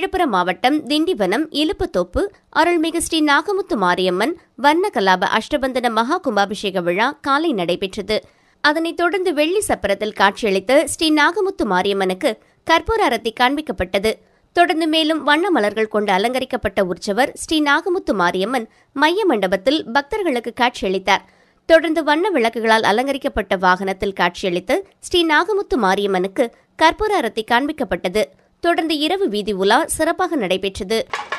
விழுப்புரம் மாவட்டம் திண்டிவனம் இலுப்புத்தோப்பு அருள்மிகு ஸ்ரீ நாகமுத்து மாரியம்மன் வண்ண கலாப அஷ்டபந்தன மகா கும்பாபிஷேக விழா காலை நடைபெற்றது அதனைத் தொடர்ந்து வெள்ளி சப்பரத்தில் காட்சியளித்த ஸ்ரீ நாகமுத்து மாரியம்மனுக்கு கற்பூர அரத்தி காண்பிக்கப்பட்டது தொடர்ந்து மேலும் வண்ண மலர்கள் கொண்டு அலங்கரிக்கப்பட்ட உற்சவர் ஸ்ரீ நாகமுத்து மாரியம்மன் மைய மண்டபத்தில் பக்தர்களுக்கு காட்சியளித்தார் தொடர்ந்து வண்ண விளக்குகளால் அலங்கரிக்கப்பட்ட வாகனத்தில் காட்சியளித்து ஸ்ரீ நாகமுத்து மாரியம்மனுக்கு கற்பூர அரத்தி காண்பிக்கப்பட்டது தொடர்ந்து இரவு வீதி உலா சிறப்பாக நடைபெற்றது